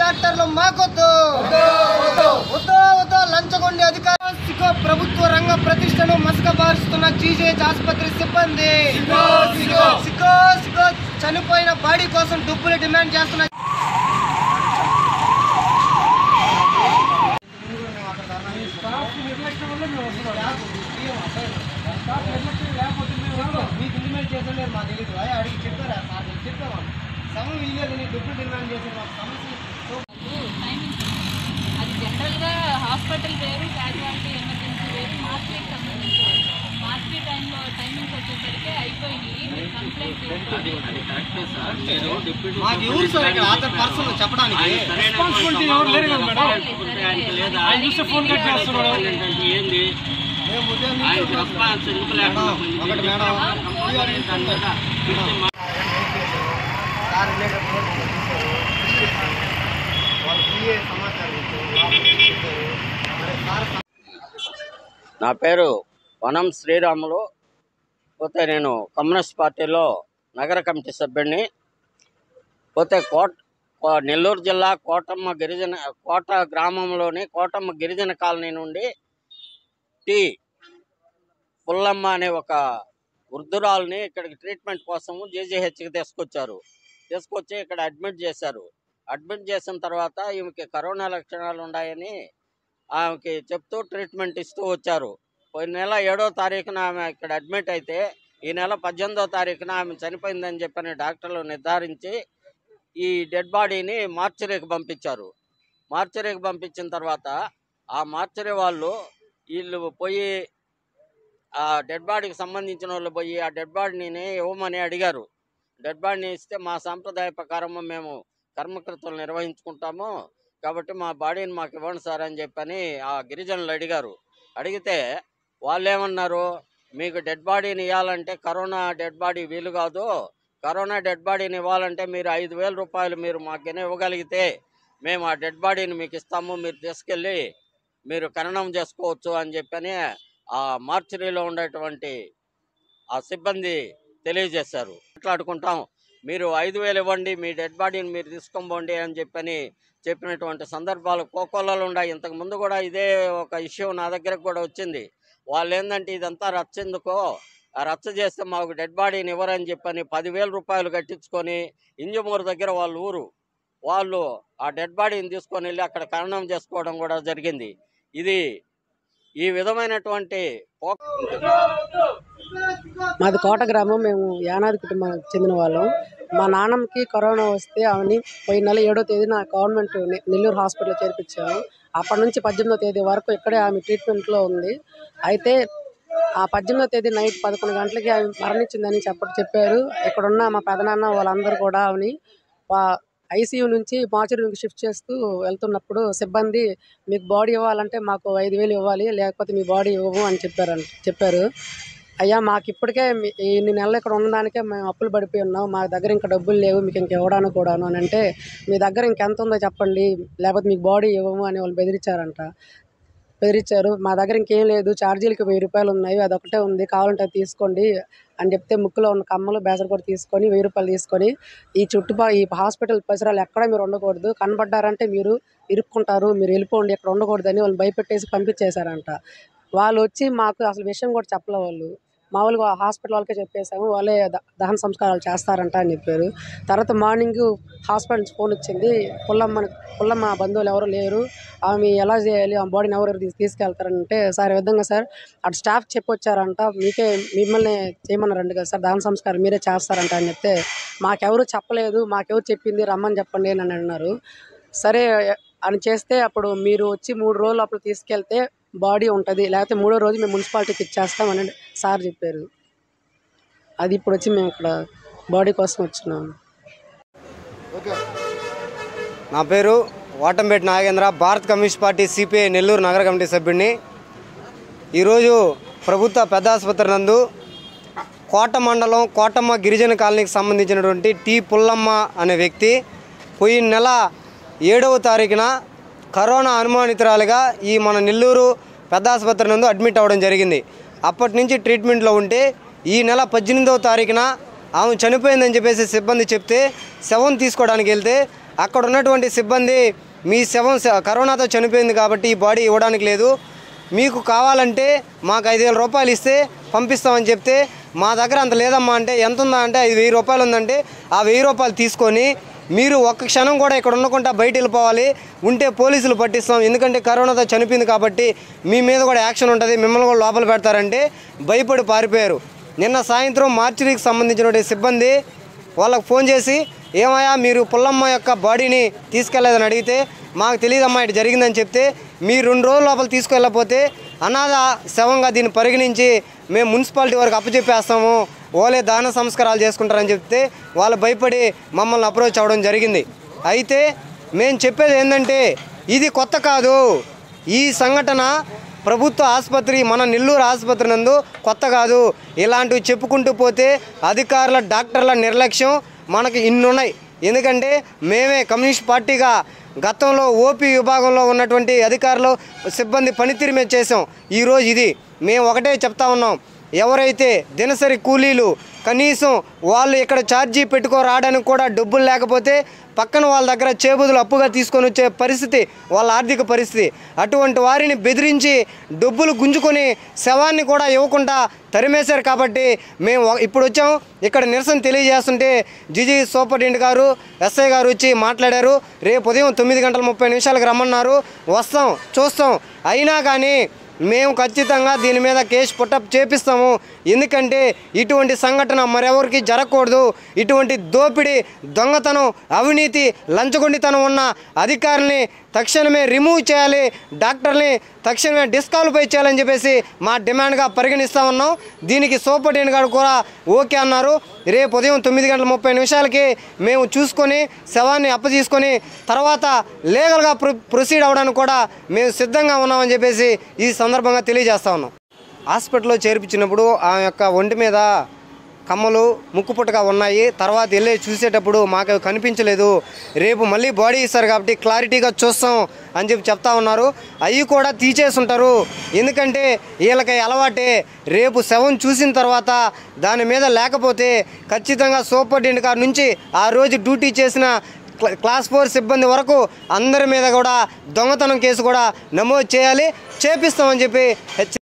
డాక్టర్లు మాకొద్దు వద్దు వద్దు లంచగొండి అధికారులు సిగో ప్రభుత్వ రంగ ప్రతిష్టను మసకబారుస్తున్న జీజేహెచ్ ఆసుపత్రి సిబ్బంది సిగో సిగో చనిపోయిన బాడీ కోసం డబ్బులు డిమాండ్ చేస్తున్న మీకు ఇంటిమేట్ చేసలేరు మా తెలియదు అడిగి చెప్పారా సార్ చెప్పామా సమయం ఇల్లేదు నీ డబ్బులు డిమాండ్ చేసిన మాకు సమస్య టైమింగ్స్ అది జనరల్గా హాస్పిటల్ వేరు క్యాజువాలిటీ ఎమర్జెన్సీ వేరు మార్కెట్ సంబంధించి వేరు. మార్కెట్ టైంలో టైమింగ్స్ వచ్చేసరికి అయిపోయినాయి మీరు కంప్లైంట్ చేసుకోండి మాకు ఎవరు సార్ ఇక్కడ ఆధార్ పర్సన్ చెప్పడానికి ఏంది మేము ఉదయం ఆయన నుంచి రెస్పాన్స్ ఎందుకు లేకుండా ఒకటి మేడం దాని మీద సార్ రిలేటెడ్ ఫోన్ చేశారు. వాళ్ళు పిఏ సమాచారం ఇచ్చారు. వాళ్ళు చెప్పారు. మరి సార్ నా పేరు వనం శ్రీరాములు పోతే నేను కమ్యూనిస్ట్ పార్టీలో నగర కమిటీ సభ్యుడిని పోతే కోట కో- నెల్లూరు జిల్లా కోటమ్మ గిరిజన కోట గ్రామంలోని కోటమ్మ గిరిజన కాలనీ నుండి టి పుల్లమ్మ అనే ఒక వృద్ధురాల్ని ఇక్కడికి ట్రీట్మెంట్ కోసము జేజేహెచ్కి తీసుకొచ్చారు తీసుకొచ్చి ఇక్కడ అడ్మిట్ చేశారు అడ్మిట్ చేసిన తర్వాత ఈమెకి కరోనా లక్షణాలు ఉన్నాయని ఆమెకి చెప్తూ ట్రీట్మెంట్ ఇస్తూ వచ్చారు పోయిన నెల ఏడో తారీఖున ఆమె ఇక్కడ అడ్మిట్ అయితే ఈ నెల పద్దెనిమిదో తారీఖున ఆమె చనిపోయిందని చెప్పని డాక్టర్లు నిర్ధారించి ఈ డెడ్ బాడీని మార్చరీకి పంపించారు మార్చరీకి పంపించిన తర్వాత ఆ మార్చరీ వాళ్ళు వీళ్ళు పోయి ఆ డెడ్ బాడీకి సంబంధించిన వాళ్ళు పోయి ఆ డెడ్ బాడీని ఇవ్వమని అడిగారు డెడ్ బాడీని ఇస్తే మా సాంప్రదాయ ప్రకారం మేము కర్మకృతులు నిర్వహించుకుంటాము కాబట్టి మా బాడీని మాకు ఇవ్వండి సార్ అని చెప్పని ఆ గిరిజనులు అడిగారు అడిగితే వాళ్ళు ఏమన్నారు మీకు డెడ్ బాడీని ఇవ్వాలంటే కరోనా డెడ్ బాడీ వీలు కాదు కరోనా డెడ్ బాడీని ఇవ్వాలంటే మీరు ఐదు వేల రూపాయలు మీరు మాకేనే ఇవ్వగలిగితే మేము ఆ డెడ్ బాడీని మీకు ఇస్తాము మీరు తీసుకెళ్ళి మీరు ఖననం చేసుకోవచ్చు అని చెప్పని ఆ మార్చరీలో ఉండేటువంటి ఆ సిబ్బంది తెలియజేశారు మాట్లాడుకుంటాం మీరు ఐదు వేలు ఇవ్వండి మీ డెడ్ బాడీని మీరు తీసుకోబోండి అని చెప్పని చెప్పినటువంటి సందర్భాలు కోకోలలో ఉన్నాయి ఇంతకు ముందు కూడా ఇదే ఒక ఇష్యూ నా దగ్గరకు కూడా వచ్చింది వాళ్ళు ఏంటంటే ఇదంతా రచ్చ ఎందుకో ఆ రచ్చ చేస్తే మాకు డెడ్ బాడీని ఇవ్వరని చెప్పని పదివేల రూపాయలు కట్టించుకొని ఇంజమూరు దగ్గర వాళ్ళ ఊరు వాళ్ళు ఆ డెడ్ బాడీని తీసుకొని వెళ్ళి అక్కడ ఖననం చేసుకోవడం కూడా జరిగింది ఇది ఈ విధమైనటువంటి కో- మాది కోట గ్రామం మేము యానాది కుటుంబానికి చెందిన వాళ్ళం మా నాన్నమ్మకి కరోనా వస్తే ఆమెని పోయిన నెల ఏడో తేదీన గవర్నమెంట్ నె- నెల్లూరు హాస్పిటల్లో చేర్పించాము అప్పటి నుంచి పద్దెనిమిదో తేదీ వరకు ఇక్కడే ఆమె ట్రీట్మెంట్లో ఉంది అయితే ఆ పద్దెనిమిదో తేదీ నైట్ పదకొండు గంటలకి ఆమె మరణించిందని చెప్ప చెప్పారు ఇక్కడున్న మా పెదనాన్న వాళ్ళందరూ కూడా ఆమెని వా- ఐసీయూ నుంచి మాచురీకి షిఫ్ట్ చేస్తూ వెళ్తున్నప్పుడు సిబ్బంది మీకు బాడీ ఇవ్వాలంటే మాకు ఐదు వేలు ఇవ్వాలి లేకపోతే మీ బాడీ ఇవ్వము అని చెప్పారంట చెప్పారు అయ్యా మాకు ఇప్పటికే మీ- ఇన్ని నెలలు ఇక్కడ ఉన్నదానికే మేము అప్పులు పడిపోయి ఉన్నాం మా దగ్గర ఇంకా డబ్బులు లేవు మీకు ఇంక ఇవ్వడానికి కూడాను అని అంటే మీ దగ్గర ఇంకెంత ఉందో చెప్పండి లేకపోతే మీకు బాడీ ఇవ్వము అని వాళ్ళు బెదిరించారంట బెదిరించారు మా దగ్గర ఇంకేం లేదు ఛార్జీలకి వెయ్యి రూపాయలు ఉన్నాయి అదొకటే ఉంది కావాలంటే అది తీసుకోండి అని చెప్తే ముక్కులో ఉన్న కమ్మలు బేసర కూడా తీసుకొని వెయ్యి రూపాయలు తీసుకొని ఈ చుట్టుపక్కల ఈ హాస్పిటల్ పరిసరాలు ఎక్కడ మీరు ఉండకూడదు కనబడ్డారంటే మీరు ఇరుక్కుంటారు మీరు వెళ్ళిపోండి ఇక్కడ ఉండకూడదని వాళ్ళు భయపెట్టేసి పంపించేశారంట వాళ్ళు వచ్చి మాకు అసలు విషయం కూడా చెప్పలే వాళ్ళు మామూలుగా హాస్పిటల్ వాళ్ళకే చెప్పేసాము వాళ్ళే ద- దహన సంస్కారాలు చేస్తారంట అని చెప్పారు తర్వాత మార్నింగ్ హాస్పిటల్ నుంచి ఫోన్ వచ్చింది పుల్లమ్మ పుల్లమ్మ బంధువులు ఎవరు లేరు ఆమె ఎలా చేయాలి ఆ బాడీని ఎవరు తీసు- తీసుకెళ్తారంటే సార్ ఈ విధంగా సార్ అటు స్టాఫ్ చెప్పొచ్చారంట మీకే మిమ్మల్ని చేయమన్నారంట కదా సార్ దహన సంస్కారం మీరే చేస్తారంట అని చెప్తే మాకెవరు చెప్పలేదు మాకెవరు చెప్పింది రమ్మని చెప్పండి అని అన్నారు సరే అని చేస్తే అప్పుడు మీరు వచ్చి మూడు రోజులు అప్పుడు తీసుకెళ్తే బాడీ ఉంటుంది లేకపోతే మూడో రోజు మేము మున్సిపాలిటీకి ఇచ్చేస్తామని సార్ చెప్పారు అది ఇప్పుడు వచ్చి మేము ఇక్కడ బాడీ కోసం వచ్చినాం నా పేరు Vatampeta Nagendra Bharat communist party CPI Nellore నగర కమిటీ సభ్యుడిని ఈరోజు ప్రభుత్వ పెద్ద ఆసుపత్రి నందు కోట మండలం కోటమ్మ గిరిజన కాలనీకి సంబంధించినటువంటి టి పుల్లమ్మ అనే వ్యక్తి పోయిన నెల ఏడవ తారీఖున కరోనా అనుమానితురాలుగా ఈ మన నెల్లూరు పెద్ద ఆసుపత్రి నందు అడ్మిట్ అవ్వడం జరిగింది అప్పటి నుంచి ట్రీట్మెంట్లో ఉంటే ఈ నెల పద్దెనిమిదవ తారీఖున ఆమె చనిపోయిందని చెప్పేసి సిబ్బంది చెప్తే శవం తీసుకోవడానికి వెళ్తే అక్కడ ఉన్నటువంటి సిబ్బంది మీ శవం శ- కరోనాతో చనిపోయింది కాబట్టి ఈ బాడీ ఇవ్వడానికి లేదు మీకు కావాలంటే మాకు ఐదు వేల రూపాయలు ఇస్తే పంపిస్తామని చెప్తే మా దగ్గర అంత లేదమ్మా అంటే ఎంత ఉందా అంటే ఐదు వెయ్యి రూపాయలు ఉందంటే ఆ వెయ్యి రూపాయలు తీసుకొని మీరు ఒక్క క్షణం కూడా ఇక్కడ ఉండకుండా బయట వెళ్ళిపోవాలి ఉంటే పోలీసులు పట్టిస్తాం ఎందుకంటే కరోనాతో చనిపోయింది కాబట్టి మీ మీద కూడా యాక్షన్ ఉంటుంది మిమ్మల్ని కూడా లోపల పెడతారంటే భయపడి పారిపోయారు నిన్న సాయంత్రం మార్చిరీకి సంబంధించినటువంటి సిబ్బంది వాళ్ళకి ఫోన్ చేసి ఏమయ్యా మీరు పుల్లమ్మ యొక్క బాడీని తీసుకెళ్లేదని అడిగితే మాకు తెలియదమ్మా ఇటు జరిగిందని చెప్తే మీరు రెండు రోజుల లోపల తీసుకెళ్ళకపోతే అనాథ శవంగా దీన్ని పరిగణించి మేము మున్సిపాలిటీ వరకు అప్పచెప్పేస్తాము ఓలే దాన సంస్కారాలు చేసుకుంటారని చెప్తే వాళ్ళు భయపడి మమ్మల్ని అప్రోచ్ అవ్వడం జరిగింది అయితే మేము చెప్పేది ఏంటంటే ఇది కొత్త కాదు ఈ సంఘటన ప్రభుత్వ ఆసుపత్రి మన నెల్లూరు ఆసుపత్రి నందు కొత్త కాదు ఇలాంటివి చెప్పుకుంటూ పోతే అధికారుల డాక్టర్ల నిర్లక్ష్యం మనకి ఇన్నున్నాయి ఎందుకంటే మేమే కమ్యూనిస్ట్ పార్టీగా గతంలో ఓపీ విభాగంలో ఉన్నటువంటి అధికారులు సిబ్బంది పనితీరు మీద చేసాం ఈరోజు ఇది మేము ఒకటే చెప్తా ఉన్నాం ఎవరైతే దినసరి కూలీలు కనీసం వాళ్ళు ఇక్కడ ఛార్జీ పెట్టుకో రావడానికి కూడా డబ్బులు లేకపోతే పక్కన వాళ్ళ దగ్గర చేబుదులు అప్పుగా తీసుకొని వచ్చే పరిస్థితి వాళ్ళ ఆర్థిక పరిస్థితి అటువంటి వారిని బెదిరించి డబ్బులు గుంజుకొని శవాన్ని కూడా ఇవ్వకుండా తరిమేశారు కాబట్టి మేము ఒక- ఇప్పుడు వచ్చాం ఇక్కడ నిరసన తెలియజేస్తుంటే జిజి సూపరింటెండెంట్ గారు ఎస్ఐ గారు వచ్చి మాట్లాడారు రేపు ఉదయం తొమ్మిది గంటల ముప్పై నిమిషాలకు రమ్మన్నారు వస్తాం చూస్తాం అయినా కానీ మేము ఖచ్చితంగా దీని మీద కేసు పుట్టప్ చేపిస్తాము ఎందుకంటే ఇటువంటి సంఘటన మరెవరికి జరగకూడదు ఇటువంటి దోపిడీ దొంగతనం అవినీతి లంచగొండితనం ఉన్న అధికారుల్ని తక్షణమే రిమూవ్ చేయాలి డాక్టర్ని తక్షణమే డిస్క్వాలిఫై చేయాలని చెప్పేసి మా డిమాండ్గా పరిగణిస్తా ఉన్నాం దీనికి సూపరింటెండెంట్ గారు కూడా ఓకే అన్నారు రేపు ఉదయం తొమ్మిది గంటల ముప్పై నిమిషాలకి మేము చూసుకొని శవాన్ని అప్పతీసుకొని తర్వాత లీగల్గా ప్రొ ప్రొసీడ్ అవ్వడానికి కూడా మేము సిద్ధంగా ఉన్నామని చెప్పేసి ఈ సందర్భంగా తెలియజేస్తా ఉన్నాం హాస్పిటల్లో చేర్పించినప్పుడు ఆమె యొక్క ఒంటి మీద కమ్మలు ముక్కు పుట్టగా ఉన్నాయి తర్వాత వెళ్ళి చూసేటప్పుడు మాకు అవి కనిపించలేదు రేపు మళ్ళీ బాడీ ఇస్తారు కాబట్టి క్లారిటీగా చూస్తాం అని చెప్పి చెప్తా ఉన్నారు అవి కూడా తీసేసి ఉంటారు ఎందుకంటే వీళ్ళకి అలవాటే రేపు శవం చూసిన తర్వాత దాని మీద లేకపోతే ఖచ్చితంగా సూపరింటెండెంట్ గారి నుంచి ఆ రోజు డ్యూటీ చేసిన క్లా- క్లాస్ ఫోర్ సిబ్బంది వరకు అందరి మీద కూడా దొంగతనం కేసు కూడా నమోదు చేయాలి చేపిస్తామని చెప్పి హెచ్చ